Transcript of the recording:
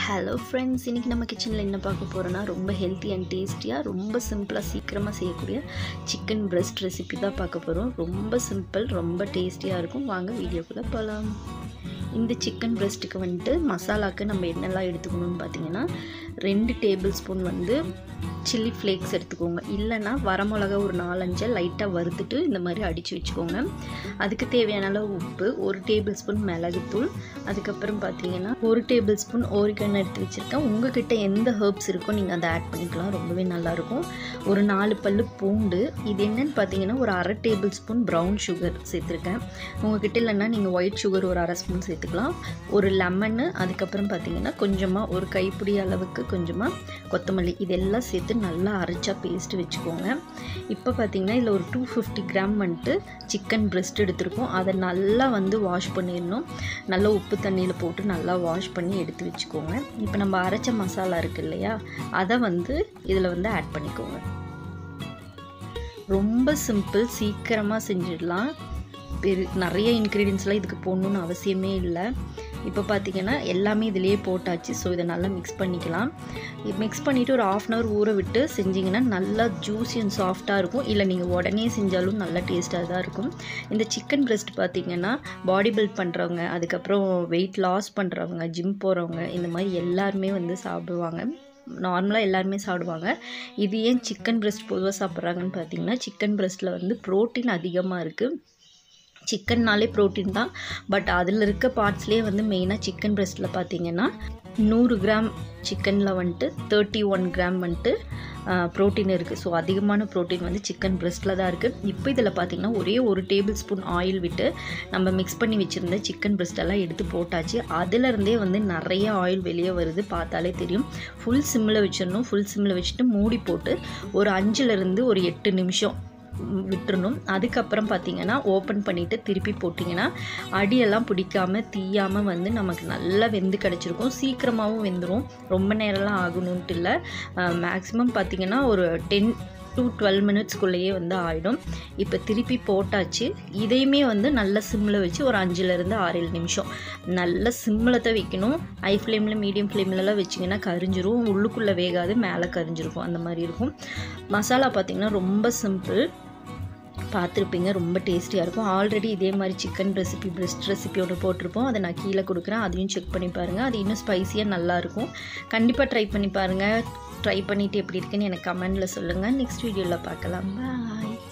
hello friends இன்றைக்கி நம்ம கிச்சனில் என்ன பார்க்க போகிறோன்னா ரொம்ப ஹெல்த்தி அண்ட் டேஸ்டியாக ரொம்ப சிம்பிளாக சீக்கிரமாக செய்யக்கூடிய சிக்கன் பிரஸ்ட் ரெசிபி தான் பார்க்க போகிறோம் ரொம்ப சிம்பிள் ரொம்ப டேஸ்டியாக இருக்கும் வாங்க வீடியோக்குள்ளே போகலாம் இந்த சிக்கன் பிரஸ்ட்டுக்கு வந்துட்டு மசாலாவுக்கு நம்ம என்னெல்லாம் எடுத்துக்கணும்னு பார்த்தீங்கன்னா ரெண்டு டேபிள் ஸ்பூன் வந்து சில்லி ஃப்ளேக்ஸ் எடுத்துக்கோங்க இல்லைன்னா வரமிளகா ஒரு நாலஞ்சை லைட்டாக வறுத்துட்டு இந்த மாதிரி அடித்து வச்சுக்கோங்க அதுக்கு தேவையான அளவு உப்பு ஒரு டேபிள் ஸ்பூன் மிளகுத்தூள் அதுக்கப்புறம் பார்த்தீங்கன்னா ஒரு டேபிள் ஸ்பூன் ஓரிகன் எடுத்து வச்சுருக்கேன் உங்ககிட்ட எந்த ஹர்ப்ஸ் இருக்கோ நீங்கள் அதை ஆட் பண்ணிக்கலாம் ரொம்பவே நல்லாயிருக்கும் ஒரு நாலு பல்லு பூண்டு இது என்னன்னு பார்த்தீங்கன்னா ஒரு அரை டேபிள் ஸ்பூன் ப்ரௌன் சுகர் சேர்த்துருக்கேன் உங்ககிட்ட இல்லைன்னா நீங்கள் ஒயிட் சுகர் ஒரு அரை ஸ்பூன் சேர்த்துக்கலாம் ஒரு லெமனு அதுக்கப்புறம் பார்த்தீங்கன்னா கொஞ்சமாக ஒரு கைப்பிடி அளவுக்கு கொஞ்சமாக கொத்தமல்லி இதெல்லாம் சேர்த்து நல்லா அரைச்சா பேஸ்ட் வச்சுக்கோங்க இப்போ பார்த்தீங்கன்னா இதில் ஒரு டூ ஃபிஃப்டி கிராம் வந்துட்டு சிக்கன் பிரெஸ்ட் எடுத்திருக்கோம் அதை நல்லா வந்து வாஷ் பண்ணிடணும் நல்லா உப்பு தண்ணியில் போட்டு நல்லா வாஷ் பண்ணி எடுத்து வச்சுக்கோங்க இப்போ நம்ம அரைச்ச மசாலா இருக்குது இல்லையா அதை வந்து இதில் வந்து ஆட் பண்ணிக்கோங்க ரொம்ப சிம்பிள் சீக்கிரமாக செஞ்சிடலாம் பெரு நிறைய இன்க்ரீடியன்ஸ்லாம் இதுக்கு போடணுன்னு அவசியமே இல்லை இப்போ பார்த்தீங்கன்னா எல்லாமே இதிலேயே போட்டாச்சு ஸோ இதை நல்லா மிக்ஸ் பண்ணிக்கலாம் மிக்ஸ் பண்ணிவிட்டு ஒரு ஆஃப் அன் ஹவர் ஊற விட்டு செஞ்சிங்கன்னா நல்லா ஜூஸி அண்ட் சாஃப்டாக இருக்கும் இல்லை நீங்கள் உடனே செஞ்சாலும் நல்லா டேஸ்ட்டாக தான் இருக்கும் இந்த சிக்கன் பிரெஸ்ட் பார்த்தீங்கன்னா பாடி பில்ட் பண்ணுறவங்க அதுக்கப்புறம் வெயிட் லாஸ் பண்ணுறவங்க ஜிம் போகிறவங்க இந்த மாதிரி எல்லாருமே வந்து சாப்பிடுவாங்க நார்மலாக எல்லாருமே சாப்பிடுவாங்க இது ஏன் சிக்கன் பிரெஸ்ட் பொதுவாக சாப்பிட்றாங்கன்னு பார்த்தீங்கன்னா சிக்கன் பிரெஸ்ட்டில் வந்து ப்ரோட்டீன் அதிகமாக இருக்குது சிக்கன்னாலே ப்ரோட்டீன் தான் பட் அதில் இருக்க பார்ட்ஸ்லேயே வந்து மெயினாக சிக்கன் பிரெஸ்ட்டில் பார்த்தீங்கன்னா நூறு கிராம் சிக்கனில் வந்துட்டு தேர்ட்டி ஒன் கிராம் வந்துட்டு ப்ரோட்டீன் இருக்குது ஸோ அதிகமான ப்ரோட்டீன் வந்து சிக்கன் பிரெஸ்ட்டில் தான் இருக்குது இப்போ இதில் பார்த்திங்கன்னா ஒரே ஒரு டேபிள் ஸ்பூன் ஆயில் விட்டு நம்ம மிக்ஸ் பண்ணி வச்சுருந்த சிக்கன் பிரெஸ்டெல்லாம் எடுத்து போட்டாச்சு அதிலருந்தே வந்து நிறைய ஆயில் வெளியே வருது பார்த்தாலே தெரியும் ஃபுல் சிம்மில் வச்சிடணும் ஃபுல் சிம்மில் வச்சுட்டு மூடி போட்டு ஒரு அஞ்சுலேருந்து ஒரு எட்டு நிமிஷம் விட்டுறணும் அதுக்கப்புறம் பார்த்திங்கன்னா ஓப்பன் பண்ணிவிட்டு திருப்பி போட்டிங்கன்னா அடியெல்லாம் பிடிக்காம தீயாமல் வந்து நமக்கு நல்லா வெந்து கிடச்சிருக்கும் சீக்கிரமாகவும் வெந்துடும் ரொம்ப நேரம்லாம் ஆகணுன்ட்டு இல்லை மேக்ஸிமம் பார்த்திங்கன்னா ஒரு டென் டூ டுவெல் மினிட்ஸ்க்குள்ளேயே வந்து ஆகிடும் இப்போ திருப்பி போட்டாச்சு இதையுமே வந்து நல்ல சிம்மில் வச்சு ஒரு அஞ்சுலேருந்து ஆறு ஏழு நிமிஷம் நல்ல சிம்மில் தான் வைக்கணும் ஹை ஃப்ளேமில் மீடியம் ஃப்ளேம்லலாம் வச்சிங்கன்னா கரிஞ்சிரும் உள்ளுக்குள்ளே வேகாது மேலே கரிஞ்சிருக்கும் அந்த மாதிரி இருக்கும் மசாலா பார்த்திங்கன்னா ரொம்ப சிம்பிள் பார்த்துருப்பீங்க ரொம்ப டேஸ்டியாக இருக்கும் ஆல்ரெடி இதே மாதிரி சிக்கன் ரெசிபி பிரெஸ்ட் ரெசிபி ஒன்று போட்டிருப்போம் அதை நான் கீழே கொடுக்குறேன் அதையும் செக் பண்ணி பாருங்கள் அது இன்னும் ஸ்பைஸியாக நல்லாயிருக்கும் கண்டிப்பாக ட்ரை பண்ணி பாருங்கள் ட்ரை பண்ணிவிட்டு எப்படி இருக்குன்னு எனக்கு கமெண்டில் சொல்லுங்கள் நெக்ஸ்ட் வீடியோவில் பார்க்கலாம் பாய்